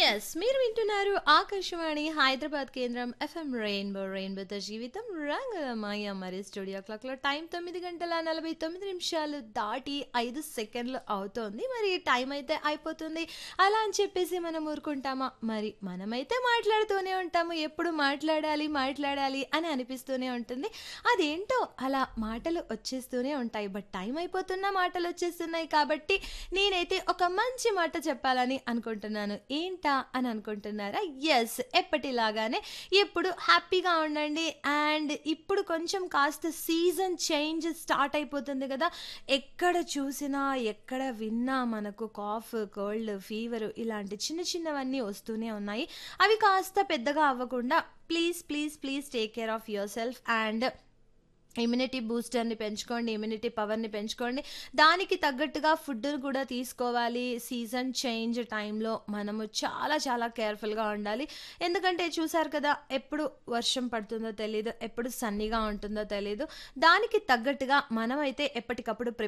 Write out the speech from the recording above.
yes మీరు వింటున్నారు ఆకాశవాణి హైదరాబాద్ కేంద్రం ఎఫ్ఎం రెయిన్బో రెయిన్బోతో జీవితం రంగమయ్య మరి స్టూడియో క్లాక్ లో టైం తొమ్మిది గంటల నలభై తొమ్మిది నిమిషాలు దాటి ఐదు సెకండ్లు అవుతోంది మరి టైం అయితే అయిపోతుంది అలా అని చెప్పేసి మనం ఊరుకుంటామా మరి మనమైతే మాట్లాడుతూనే ఉంటాము ఎప్పుడు మాట్లాడాలి మాట్లాడాలి అని అనిపిస్తూనే ఉంటుంది అదేంటో అలా మాటలు వచ్చేస్తూనే ఉంటాయి బట్ టైం అయిపోతున్న మాటలు వచ్చేస్తున్నాయి కాబట్టి నేనైతే ఒక మంచి మాట చెప్పాలని అనుకుంటున్నాను ఏంటా అని అనుకుంటున్నారా ఎస్ ఎప్పటిలాగానే ఇప్పుడు హ్యాపీగా ఉండండి అండ్ ఇప్పుడు కొంచెం కాస్త సీజన్ చేంజ్ స్టార్ట్ అయిపోతుంది కదా ఎక్కడ చూసినా ఎక్కడ విన్నా మనకు కాఫ్ కోల్డ్ ఫీవర్ ఇలాంటి చిన్న చిన్నవన్నీ వస్తూనే ఉన్నాయి అవి కాస్త పెద్దగా అవ్వకుండా please please please take care of your self and immunity బూస్టర్ని పెంచుకోండి ఇమ్యూనిటీ పవర్ని పెంచుకోండి దానికి తగ్గట్టుగా ఫుడ్ని కూడా తీసుకోవాలి సీజన్ చేంజ్ టైంలో మనము చాలా చాలా కేర్ఫుల్గా ఉండాలి ఎందుకంటే చూసారు కదా ఎప్పుడు వర్షం పడుతుందో తెలియదు ఎప్పుడు సన్నీగా ఉంటుందో తెలియదు దానికి తగ్గట్టుగా మనమైతే ఎప్పటికప్పుడు